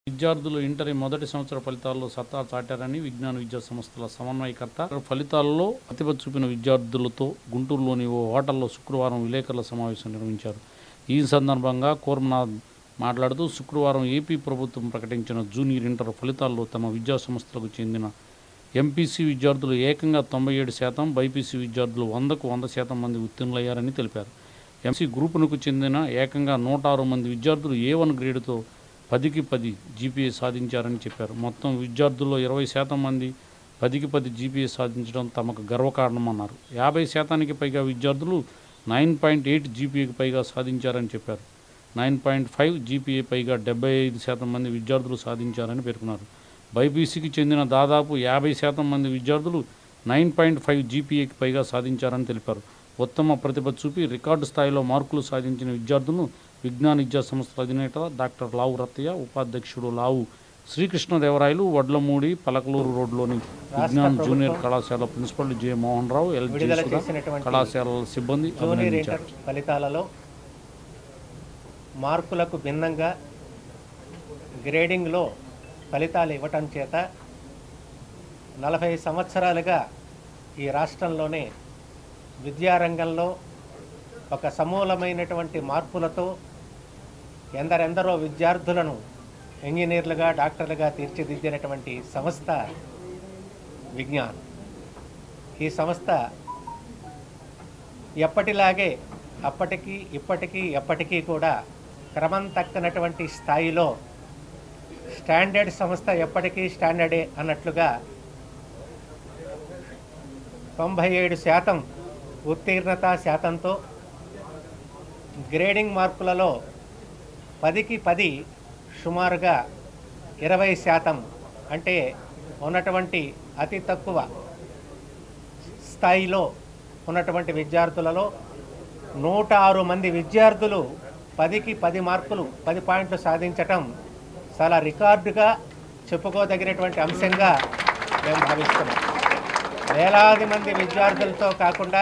విద్యార్థులు ఇంటర్ మొదటి సంవత్సర ఫలితాల్లో సత్తా చాటారని విజ్ఞాన విద్యా సంస్థల సమన్వయకర్త ఫలితాల్లో ప్రతిభ చూపిన విద్యార్థులతో గుంటూరులోని ఓ హోటల్లో శుక్రవారం విలేకరుల సమావేశం నిర్వహించారు ఈ సందర్భంగా కోర్మనాథ్ మాట్లాడుతూ శుక్రవారం ఏపీ ప్రభుత్వం ప్రకటించిన జూనియర్ ఇంటర్ ఫలితాల్లో తమ విద్యా సంస్థలకు చెందిన ఎంపీసీ విద్యార్థులు ఏకంగా తొంభై ఏడు శాతం బైపీసీ విద్యార్థులు వందకు వంద శాతం మంది ఉత్తీర్ణులయ్యారని తెలిపారు ఎంసీ గ్రూపునకు చెందిన ఏకంగా నూట ఆరు మంది విద్యార్థులు ఏ వన్ గ్రేడ్తో పదికి పది జీపీఏ సాధించారని చెప్పారు మొత్తం విద్యార్థుల్లో ఇరవై శాతం మంది పదికి పది జీపీఏ సాధించడం తమకు గర్వకారణమన్నారు యాభై శాతానికి పైగా విద్యార్థులు నైన్ పాయింట్ ఎయిట్ జీపీఏకి పైగా సాధించారని చెప్పారు నైన్ పాయింట్ ఫైవ్ జీపీఏ పైగా డెబ్బై ఐదు శాతం మంది విద్యార్థులు సాధించారని పేర్కొన్నారు బైపీసీకి చెందిన దాదాపు యాభై శాతం మంది విద్యార్థులు నైన్ పాయింట్ ఫైవ్ జీపీఏకి పైగా సాధించారని తెలిపారు ఉత్తమ ప్రతిభ చూపి రికార్డు స్థాయిలో మార్కులు సాధించిన విద్యార్థులను విజ్ఞాన విద్యా సంస్థల అధినేత డాక్టర్ లావు రత్తయ్య ఉపాధ్యక్షుడు లావు శ్రీకృష్ణదేవరాయలు వడ్లమూడి పలకలూరు రోడ్లోని విజ్ఞాన్ జూనియర్ కళాశాల ప్రిన్సిపల్ జె మోహన్ రావు ఎల్జీ విడుదల సుధా చేసినటువంటి కళాశాలల సిబ్బంది జూనియర్ అభినందించారు ఇంటర్ ఫలితాలలో మార్కులకు భిన్నంగా గ్రేడింగ్లో ఫలితాలు ఇవ్వటం చేత నలభై సంవత్సరాలుగా ఈ రాష్ట్రంలోనే విద్యారంగంలో ఒక సమూలమైనటువంటి మార్పులతో ఎందరెందరో విద్యార్థులను ఇంజనీర్లుగా డాక్టర్లుగా తీర్చిదిద్దినటువంటి సంస్థ విజ్ఞాన్ ఈ సంస్థ ఎప్పటిలాగే అప్పటికి ఇప్పటికీ ఎప్పటికీ కూడా క్రమం తక్కనటువంటి స్థాయిలో స్టాండర్డ్ సంస్థ ఎప్పటికీ స్టాండర్డే అన్నట్లుగా తొంభై ఏడు శాతం ఉత్తీర్ణత శాతంతో గ్రేడింగ్ మార్కులలో పదికి పది సుమారుగా ఇరవై శాతం అంటే ఉన్నటువంటి అతి తక్కువ స్థాయిలో ఉన్నటువంటి విద్యార్థులలో నూట ఆరు మంది విద్యార్థులు పదికి పది మార్కులు పది పాయింట్లు సాధించటం చాలా రికార్డుగా చెప్పుకోదగినటువంటి అంశంగా మేము భావిస్తున్నాం వేలాది మంది విద్యార్థులతో కాకుండా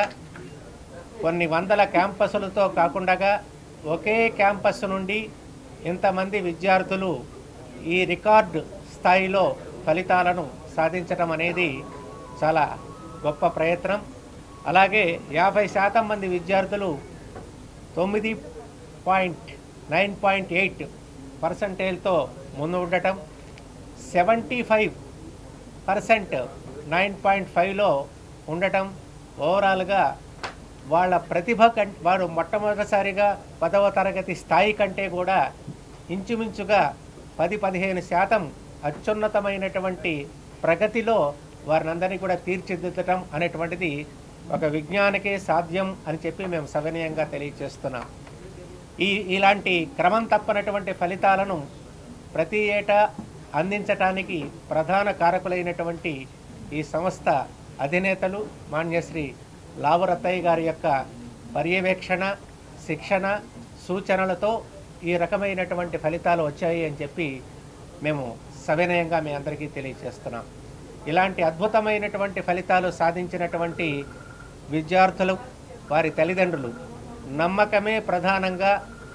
కొన్ని వందల క్యాంపస్లతో కాకుండా ఒకే క్యాంపస్ నుండి ఇంతమంది విద్యార్థులు ఈ రికార్డు స్థాయిలో ఫలితాలను సాధించడం అనేది చాలా గొప్ప ప్రయత్నం అలాగే యాభై శాతం మంది విద్యార్థులు తొమ్మిది పాయింట్ నైన్ పాయింట్ ఎయిట్ పర్సంటేజ్తో ముందు ఉండటం seventy five percent nine point ఫైవ్లో ఉండటం ఓవరాల్గా వాళ్ళ ప్రతిభ కం వారు మొట్టమొదటిసారిగా పదవ తరగతి స్థాయి కంటే కూడా ఇంచుమించుగా పది పదిహేను శాతం అత్యున్నతమైనటువంటి ప్రగతిలో వారినందరినీ కూడా తీర్చిదిద్దటం అనేటువంటిది ఒక విజ్ఞానికే సాధ్యం అని చెప్పి మేము సవినయంగా తెలియజేస్తున్నాం ఈ ఇలాంటి క్రమం తప్పనటువంటి ఫలితాలను ప్రతి ఏటా అందించటానికి ప్రధాన కారకులైనటువంటి ఈ సంస్థ అధినేతలు మాన్యశ్రీ లావరత్తయ్య గారి యొక్క పర్యవేక్షణ శిక్షణ సూచనలతో ఈ రకమైనటువంటి ఫలితాలు వచ్చాయి అని చెప్పి మేము సవినయంగా మీ అందరికీ తెలియజేస్తున్నాం ఇలాంటి అద్భుతమైనటువంటి ఫలితాలు సాధించినటువంటి విద్యార్థులు వారి తల్లిదండ్రులు నమ్మకమే ప్రధానంగా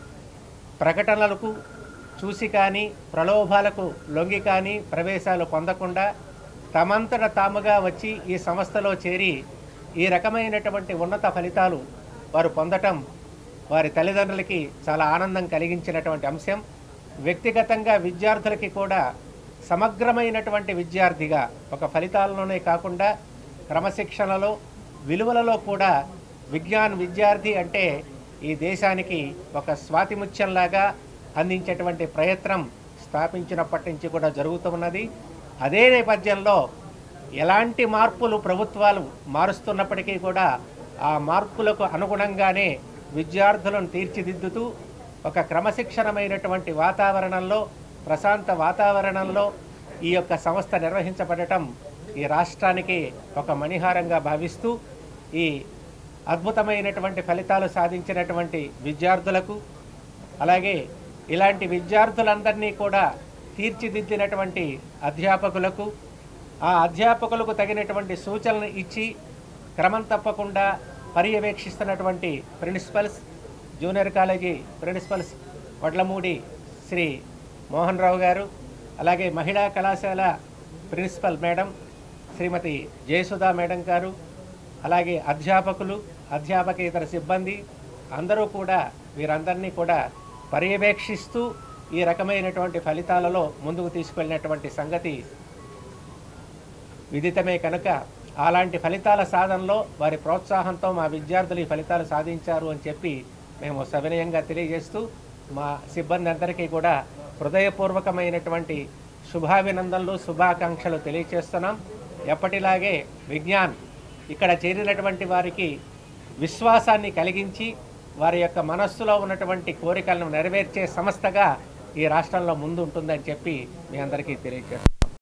ప్రకటనలకు చూసి కానీ ప్రలోభాలకు లొంగి కానీ ప్రవేశాలు పొందకుండా తమంతట తాముగా వచ్చి ఈ సంస్థలో చేరి ఈ రకమైనటువంటి ఉన్నత ఫలితాలు వారు పొందటం వారి తల్లిదండ్రులకి చాలా ఆనందం కలిగించినటువంటి అంశం వ్యక్తిగతంగా విద్యార్థులకి కూడా సమగ్రమైనటువంటి విద్యార్థిగా ఒక ఫలితాలలోనే కాకుండా క్రమశిక్షణలో విలువలలో కూడా విజ్ఞాన్ విద్యార్థి అంటే ఈ దేశానికి ఒక స్వాతిముత్యంలాగా అందించేటువంటి ప్రయత్నం స్థాపించినప్పటి నుంచి కూడా జరుగుతున్నది అదే నేపథ్యంలో ఎలాంటి మార్పులు ప్రభుత్వాలు మారుస్తున్నప్పటికీ కూడా ఆ మార్పులకు అనుగుణంగానే విద్యార్థులను తీర్చిదిద్దుతూ ఒక క్రమశిక్షణమైనటువంటి వాతావరణంలో ప్రశాంత వాతావరణంలో ఈ యొక్క సంస్థ నిర్వహించబడటం ఈ రాష్ట్రానికి ఒక మణిహారంగా భావిస్తూ ఈ అద్భుతమైనటువంటి ఫలితాలు సాధించినటువంటి విద్యార్థులకు అలాగే ఇలాంటి విద్యార్థులందరినీ కూడా తీర్చిదిద్దినటువంటి అధ్యాపకులకు ఆ అధ్యాపకులకు తగినటువంటి సూచనలు ఇచ్చి క్రమం తప్పకుండా పర్యవేక్షిస్తున్నటువంటి principals junior college principals Vadlamudi Shri Mohan Rao గారు అలాగే మహిళా కళాశాల principal madam Shrimati Jayasudha madam గారు అలాగే అధ్యాపకులు అధ్యాపకేతర సిబ్బంది అందరూ కూడా వీరందరినీ కూడా పర్యవేక్షిస్తూ ఈ రకమైనటువంటి ఫలితాలలో ముందుకు తీసుకెళ్ళినటువంటి సంగతి విదితమే కనుక అలాంటి ఫలితాల సాధనలో వారి ప్రోత్సాహంతో మా విద్యార్థులు ఈ ఫలితాలు సాధించారు అని చెప్పి మేము సవినయంగా తెలియజేస్తూ మా సిబ్బంది అందరికీ కూడా హృదయపూర్వకమైనటువంటి శుభాభినందనలు శుభాకాంక్షలు తెలియజేస్తున్నాం ఎప్పటిలాగే విజ్ఞాన్ ఇక్కడ చేరినటువంటి వారికి విశ్వాసాన్ని కలిగించి వారి యొక్క మనస్సులో ఉన్నటువంటి కోరికలను నెరవేర్చే సంస్థగా ఈ రాష్ట్రంలో ముందు ఉంటుందని చెప్పి మీ అందరికీ తెలియజేస్తాం